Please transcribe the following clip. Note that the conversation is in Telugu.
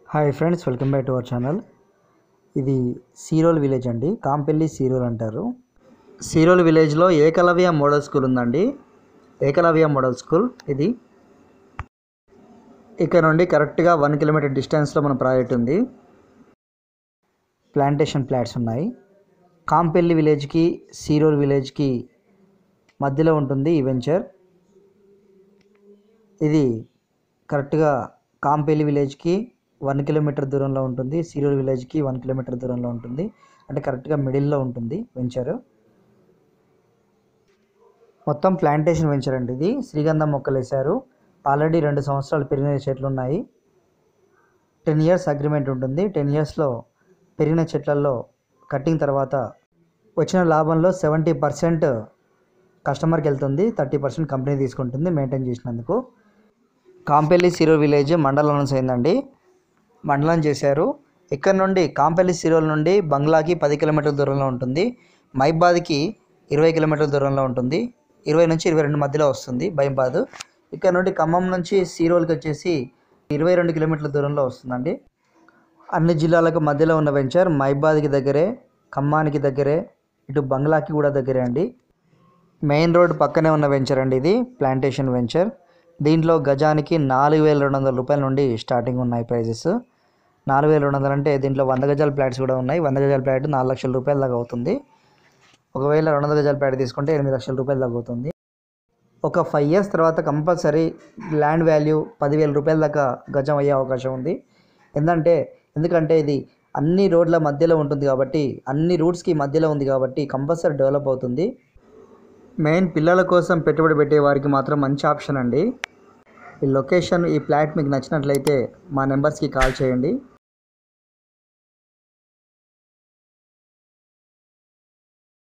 hi friends welcome back to our channel ఇది సీరోల్ విలేజ్ అండి కాంపెల్లి సీరోల్ అంటారు సీరోల్ విలేజ్లో ఏకలవ్య మోడల్ స్కూల్ ఉందండి ఏకలవ్య మోడల్ స్కూల్ ఇది ఇక్కడ నుండి కరెక్ట్గా వన్ కిలోమీటర్ డిస్టెన్స్లో మన ప్రాజెక్ట్ ఉంది ప్లాంటేషన్ ఫ్లాట్స్ ఉన్నాయి కాంపెల్లి విలేజ్కి సీరోల్ విలేజ్కి మధ్యలో ఉంటుంది ఈ వెంచర్ ఇది కరెక్ట్గా కాంపేలి విలేజ్కి వన్ కిలోమీటర్ దూరంలో ఉంటుంది సీరూరు విలేజ్కి వన్ కిలోమీటర్ దూరంలో ఉంటుంది అంటే కరెక్ట్గా మిడిల్లో ఉంటుంది వెంచర్ మొత్తం ప్లాంటేషన్ వెంచర్ అండి ఇది శ్రీగంధం మొక్కలు వేశారు ఆల్రెడీ రెండు సంవత్సరాలు పెరిగిన చెట్లు ఉన్నాయి టెన్ ఇయర్స్ అగ్రిమెంట్ ఉంటుంది టెన్ ఇయర్స్లో పెరిగిన చెట్లలో కటింగ్ తర్వాత వచ్చిన లాభంలో సెవెంటీ పర్సెంట్ కస్టమర్కి వెళ్తుంది థర్టీ పర్సెంట్ కంపెనీ తీసుకుంటుంది మెయింటైన్ చేసినందుకు కాంపెల్లి సిరో విలేజ్ మండలం నుంచి అయిందండి మండలం చేశారు ఇక్కడ నుండి కాంపెల్లి సిరోల్ నుండి బంగ్లాకి పది కిలోమీటర్ల దూరంలో ఉంటుంది మైబాద్కి ఇరవై కిలోమీటర్ల దూరంలో ఉంటుంది ఇరవై నుంచి ఇరవై రెండు మధ్యలో వస్తుంది మైబాద్ ఇక్కడ నుండి ఖమ్మం నుంచి సీరోల్కి వచ్చేసి ఇరవై రెండు కిలోమీటర్ల దూరంలో వస్తుందండి అన్ని జిల్లాలకు మధ్యలో ఉన్న వెంచర్ మైబాద్కి దగ్గరే ఖమ్మానికి దగ్గరే ఇటు బంగ్లాకి కూడా దగ్గరే అండి మెయిన్ రోడ్ పక్కనే ఉన్న వెంచర్ అండి ఇది ప్లాంటేషన్ వెంచర్ దీంట్లో గజానికి నాలుగు వేల రెండు వందల రూపాయల నుండి స్టార్టింగ్ ఉన్నాయి ప్రైజెస్ నాలుగు వేల రెండు వందలు అంటే దీంట్లో వంద గజాల ఫ్లాట్స్ కూడా ఉన్నాయి వంద గజాల ఫ్లాట్ నాలుగు లక్షల రూపాయల దాకా అవుతుంది ఒకవేళ రెండు వందల గజాల ఫ్లాట్ తీసుకుంటే ఎనిమిది లక్షల రూపాయల దాకా అవుతుంది ఒక ఫైవ్ ఇయర్స్ తర్వాత కంపల్సరీ ల్యాండ్ వాల్యూ పదివేల రూపాయల దాకా గజం అయ్యే అవకాశం ఉంది ఎందుకంటే ఎందుకంటే ఇది అన్ని రోడ్ల మధ్యలో ఉంటుంది కాబట్టి అన్ని రూట్స్కి మధ్యలో ఉంది కాబట్టి కంపల్సరీ డెవలప్ అవుతుంది మెయిన్ పిల్లల కోసం పెట్టుబడి పెట్టే వారికి మాత్రం మంచి ఆప్షన్ అండి ఈ లొకేషన్ ఈ ఫ్లాట్ మీకు నచ్చినట్లయితే మా నెంబర్స్కి కాల్ చేయండి